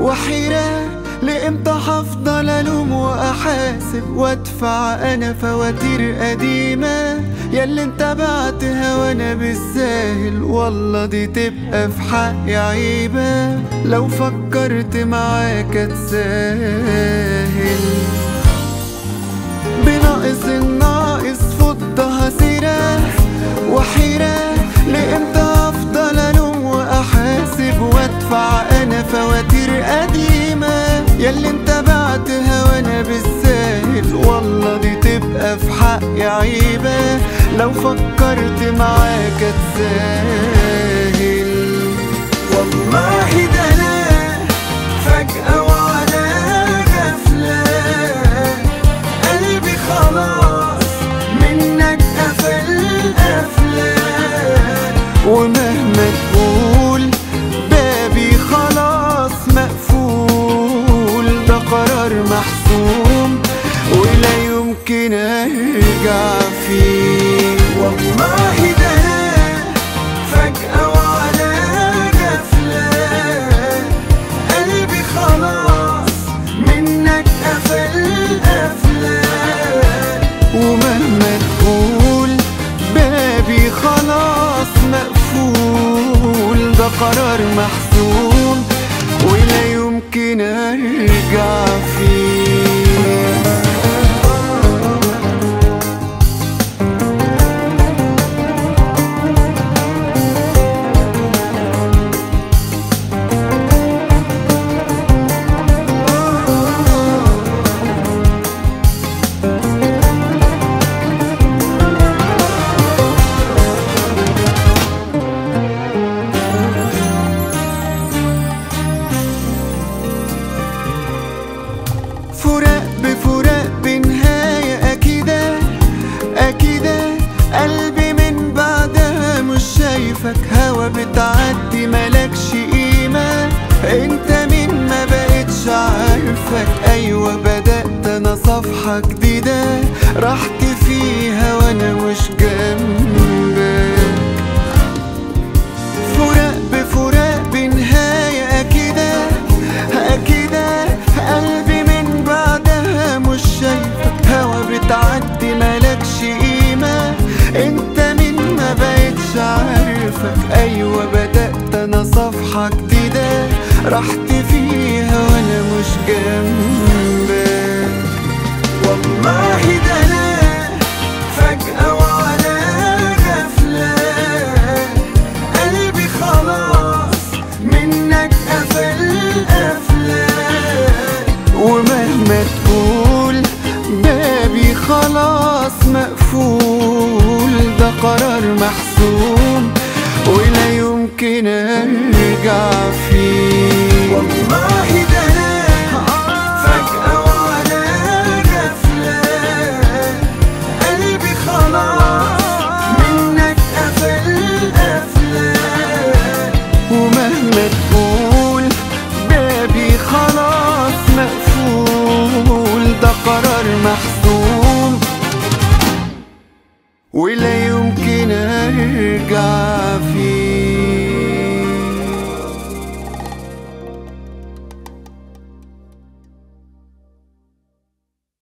وحيرة لإمتى هفضل ألوم وأحاسب وأدفع أنا فواتير قديمة ياللي انت بعتها وأنا بالساهل والله دي تبقى في حقي عيبة لو فكرت معاك اتساهل بناقص الناقص فضها سيرة وحيرة لإمتى أفضل ألوم وأحاسب وأدفع أنا فواتير قديمة ياللي انت بعتها وأنا بالساهل والله دي تبقى في حقي عيبة لو فكرت معاك اتساهل والله ده أنا فجأة وعلى غفلة قلبي خلاص منك قفل قفلة ومهما تقول بابي خلاص مقفول ده قرار محسوم ولا يمكن ارجع فيه والله ده أنا فجأة وعلى غفلة قلبي خلاص منك قفل قفلة ومهما تقول بابي خلاص مقفول ده قرار محسوم ولا يمكن ارجع فيه فراق بفراق بنهاية أكيدة أكيدة قلبي من بعدها مش شايفك هوا بتعدي ملكش قيمة انت مين ما بقتش عارفك ايوه بدأت انا صفحة جديدة رحت فيها وانا مش جنبك فراق بفراق بنهاية أكيدة أكيدة قلبي من بعدها مش شايفك هوا بتعدي ملكش قيمة انت مين ما بقتش عارفك أيوة بدأت أنا صفحة جديدة رحت فيها وأنا مش جنبك والله ده أنا فجأة وعلى غفلة قلبي خلاص منك قفل قفلة ومهما تقول بابي خلاص مقفول ده قرار محسوم ولا يمكن ارجع فيه والله ده انا فجأة وعلى غفلة قلبي خلاص منك قفل قفلة ومهما تقول بابي خلاص مقفول ده قرار محسوم ولا